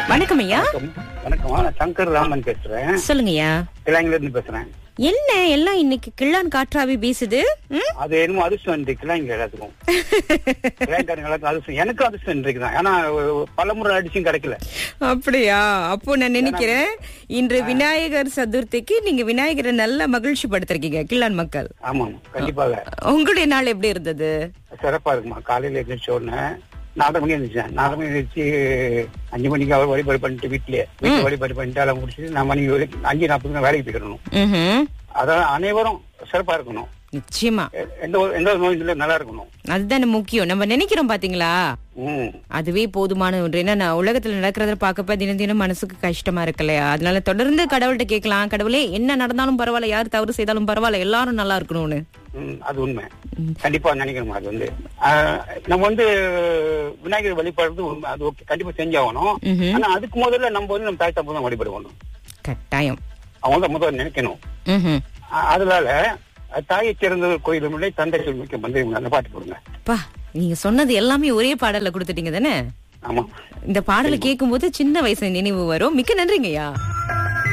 வணக்கம் ஐயா வணக்கம் நான் சங்கர் ராமன் பேசுறேன் சொல்லுங்க ஐயா கிளாங்கில இருந்து பேசுறேன் என்ன எல்லாம் இன்னைக்கு கிள்ளான் காற்றாவி வீசுது ம்? அது என்னமோ அதிர்ஷ்டம் இன்றைக்கு கிளாங்க எல்லாத்துக்கும் கிளாங்காரங்க எல்லாத்துக்கும் அதிர்ஷ்டம் எனக்கும் அதிர்ஷ்டம் இன்றைக்கு தான் ஏன்னா பல முறை அடிச்சும் கிடைக்கல அப்படியா அப்போ நான் நினைக்கிறேன் இன்று விநாயகர் சதுர்த்திக்கு நீங்க விநாயகரை நல்லா மகிழ்ச்சி படுத்திருக்கீங்க கிள்ளான் மக்கள் ஆமாம் கண்டிப்பாக உங்களுடைய நாள் எப்படி இருந்தது சிறப்பா இருக்குமா காலையில எழுந்திரிச்ச உடனே நாலரை மணி எழுந்திரிச்சேன் நாலரை மணி எழுந்திரிச்சு அஞ்சு மணிக்கு அவர் வழிபாடு பண்ணிட்டு வீட்லயே வீட்டு வழிபாடு பண்ணிட்டு எல்லாம் முடிச்சுட்டு நான் மணி வரைக்கும் அஞ்சு நாற்பதுக்கு வேலைக்கு போயிடணும் ம்ஹும். அதான் அனைவரும் சிறப்பா இருக்கணும் நிச்சயமா எ- எந்த ஒரு எந்த ஒரு நோயும் இல்லை நல்லா இருக்கணும் அதுதானே முக்கியம் நம்ம நினைக்கிறோம் பாத்தீங்களா ம் அதுவே போதுமான ஒன்று ஏன்னா நான் உலகத்துல நடக்கிறத பார்க்கப்ப தினம் தினம் மனசுக்கு கஷ்டமா இருக்கு இல்லையா அதனால தொடர்ந்து கடவுள்கிட்ட கேட்கலாம் கடவுளே என்ன நடந்தாலும் பரவாயில்ல யார் தவறு செய்தாலும் பரவாயில்ல எல்லாரும் நல்லா இருக்கணும்னு ம், அது உண்மை கண்டிப்பா நினைக்கணும் அது வந்து ஆஹ், நம்ம வந்து விநாயகர் வழிபாடுறது உண்மை அது ஓகே கண்டிப்பா செஞ்சாகணும் ம்ஹும். ஆனா அதுக்கு முதல்ல நம்ம வந்து நம்ம தாய் தப்பு தான் வழிபடுவோம் கட்டாயம் அவங்க தான் முதல்ல நினைக்கணும் ம்ஹும். ஆஹ், அதனால அஹ், தாயை சிறந்த கோயில் முறை தந்தை சொல்மிக்க வந்து அந்த பாட்டு போடுங்க அப்பா நீங்க சொன்னது எல்லாமே ஒரே பாடல்ல கொடுத்துட்டீங்க தானே ஆமா இந்த பாடலை கேட்கும்போது சின்ன வயசு நினைவு வரும் மிக்க நன்றிங்கய்யா